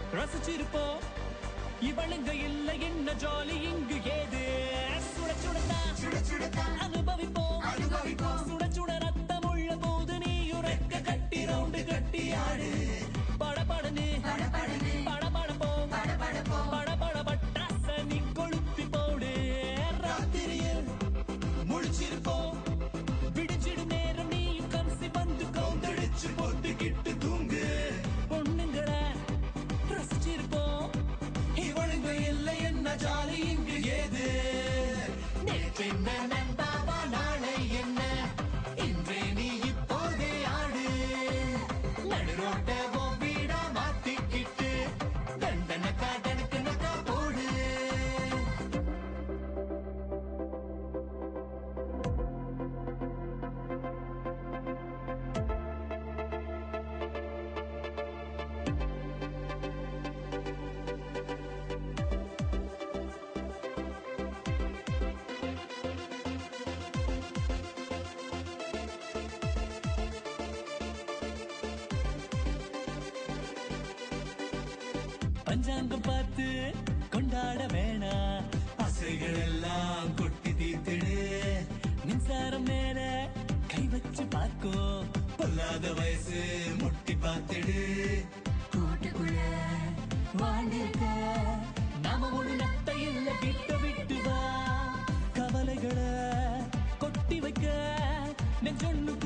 ரசிச்சிருப்போம் இவளுங்க இல்ல என்ன ஜாலி இங்கு ஏது சுட சுடத்தான் சுட சுடத்தான் அனுபவிப்போம் அனுபவிப்போம். சுட சுட ரத்தம் உள்ள போது நீ உரைக்க கட்டி ரவுண்டு கட்டி ஆடு படபடனு படபடன்னு படபடப்போம் படபடப்போம் படபட பட்டாச நீ கொளுத்தி போடு ராத்திரியில் முழிச்சிருப்போம் விடிச்சிடு நேரம் நீ கம்சி வந்து கவுந்தடிச்சு போட்டுக்கிட்டு தூங்கு பொண்ணுங்களை ரசிச்சிருப்போம் இவளுங்க இல்லை என்ன ஜாலி இங்கு ஏது நேற்று என்ன நண்பாவா நாளை என்ன இன்றே நீ இப்போதே ஆடு நடுரோட்ட உன் வீடா மாத்திக்கிட்டு தண்டனக்கா தனக்கு போடு பஞ்சாங்கம் பார்த்து கொண்டாட வேணாம் ஆசைகள் எல்லாம் கொட்டி தீர்த்திடு மின்சாரம் மேல கை வச்சு பார்க்கும் பொல்லாத வயசு முட்டி பார்த்திடு கூட்டுக்குள்ள வாழ்ந்திருக்க நாம ஒரு நத்தை இல்ல விட்டு விட்டு வா கவலைகளை கொட்டி வைக்க நெஞ்சொன்னு